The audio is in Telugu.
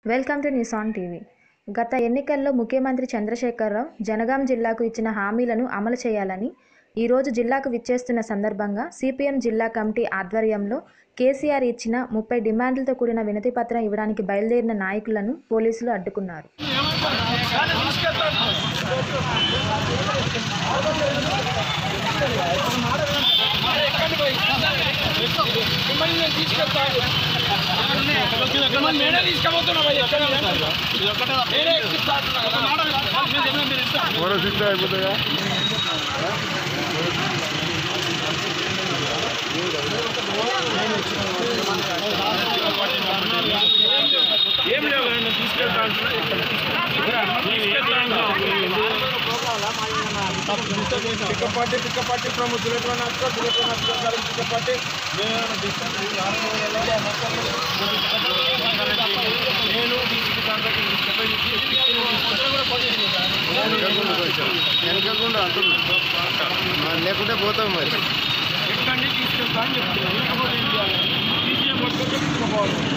Welcome to news on TV గత ఎన్నికల్లో ముఖ్యమంత్రి చంద్రశేఖరరావు జనగాం జిల్లాకు ఇచ్చిన హామీలను అమలు చేయాలని ఈరోజు జిల్లాకు విచ్చేస్తున్న సందర్భంగా సిపిఎం జిల్లా కమిటీ ఆధ్వర్యంలో కేసీఆర్ ఇచ్చిన ముప్పై డిమాండ్లతో కూడిన వినతి పత్రం ఇవ్వడానికి బయలుదేరిన నాయకులను పోలీసులు అడ్డుకున్నారు మిమ్మల్ని నేను తీసుకెళ్తాను మిమ్మల్ని నేనే తీసుకెళ్తున్నా భయ్ ఎక్కడ నేనే ఎక్కిస్తాను ఓరో సిద్ధ అయిపోతాయా ఏం లేవు నేను తీసుకెళ్తాను పిక్కపాటి పిక్కపాటి ప్రముఖ దులెట్వన్ అస్కర్ దులెట్వన్ అస్కర్ గారు పిక్కపాటి నేను వెనకకుండా కొంచెం వెనకకుండా అంటున్నా లేకుంటే పోతాం మరి ఎక్కడి తీసుకెళ్తా అని చెప్తున్నాను లేకపోతే ఏం చేయాలి? తీసి పట్టుకొని తీసుకుపోవాలి